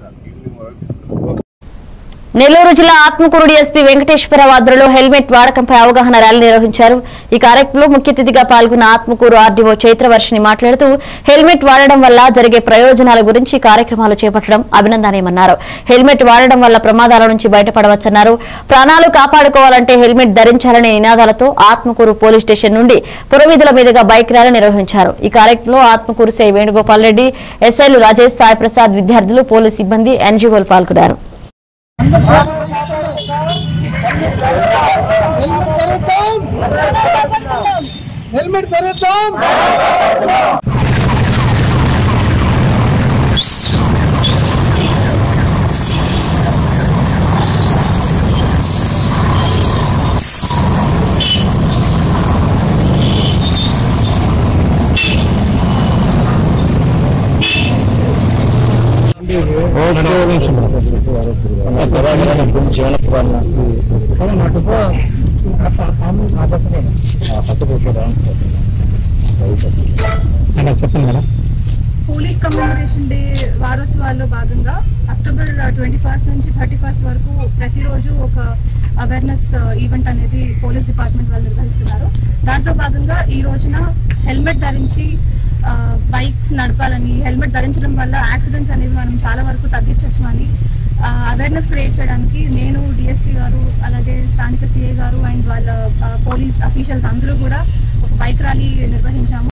evening వరకు తీసుకెళ్తాం నెల్లూరు జిల్లా ఆత్మకూరు ఎస్పీ వెంకటేశ్వరరావు ఆధ్వర్యంలో హెల్మెట్ వాడకంపై అవగాహన ర్యాలీ నిర్వహించారు ఈ కార్యక్రమంలో ముఖ్య అతిథిగా పాల్గొన్న ఆత్మకూరు ఆర్డీఓ చైత్రవర్షిని మాట్లాడుతూ హెల్మెట్ వాడడం వల్ల జరిగే ప్రయోజనాల గురించి కార్యక్రమాలు చేపట్టడం అభినందనీయమన్నారు హెల్మెట్ వాడడం వల్ల ప్రమాదాల నుంచి బయటపడవచ్చన్నారు ప్రాణాలు కాపాడుకోవాలంటే హెల్మెట్ ధరించాలనే నినాదాలతో ఆత్మకూరు పోలీస్ స్టేషన్ నుండి పురవీధుల మీదుగా బైక్ ర్యాలీ నిర్వహించారు ఈ కార్యక్రమంలో ఆత్మకూరు సై వేణుగోపాల్ రెడ్డి ఎస్ఐలు రాజేష్ సాయి ప్రసాద్ విద్యార్థులు పోలీస్ సిబ్బంది ఎన్జీఓలు పాల్గొన్నారు హెల్మెట్ ధరిద్దాం పోలీస్ కమ్యూనికేషన్ డే వారోత్సవాల్లో భాగంగా అక్టోబర్ ట్వంటీ ఫస్ట్ నుంచి థర్టీ ఫస్ట్ వరకు ప్రతిరోజు ఒక అవేర్నెస్ ఈవెంట్ అనేది పోలీస్ డిపార్ట్మెంట్ వాళ్ళు నిర్వహిస్తున్నారు దాంట్లో భాగంగా ఈ రోజున హెల్మెట్ ధరించి బైక్స్ నడపాలని హెల్మెట్ ధరించడం వల్ల యాక్సిడెంట్స్ అనేవి మనం చాలా వరకు తగ్గించవచ్చు అని అవేర్నెస్ క్రియేట్ చేయడానికి నేను డిఎస్పీ గారు అలాగే స్థానిక సిఐ గారు అండ్ వాళ్ళ పోలీస్ అఫీషియల్స్ అందరూ కూడా ఒక బైక్ ర్యాలీ నిర్వహించాము